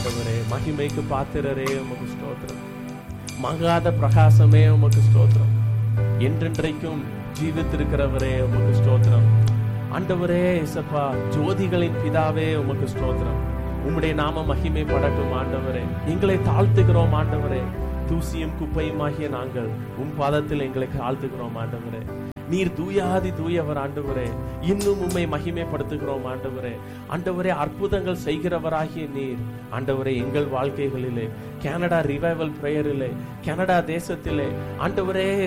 ஆண்டவரே மகிமைக்கு பாத்திரரே உமக்கு ஸ்தோத்திரம் மங்காத பிரகாசமே உமக்கு ஸ்தோத்திரம் என்றென்றைக்கும் ஜீவித்திருக்கிறவரே உமக்கு ஸ்தோத்திரம் ஆண்டவரே இசப்பா ஜோதிகளின் பிதாவே உமக்கு ஸ்தோத்திரம் உம்முடைய நாம மகிமைப்படட்டும் ஆண்டவரே எங்களை தாழ்த்துகிறோம் ஆண்டவரே தூசியும் குப்பையுமாகிய நாங்கள் உம் பாதத்தில் எங்களை தாழ்த்துகிறோம் ஆண்டவரே நீர் தூயாதி தூயவர் ஆண்டவரே இன்னும் உம்மை மகிமைப்படுத்துகிறோம் ஆண்டவரே ஆண்டவரே அற்புதங்கள் செய்கிறவராகிய நீர் ஆண்டவரே எங்கள் வாழ்க்கைகளிலே கனடா ரிவைவல் பிரேயரிலே கனடா தேசத்திலே ஆண்டவரே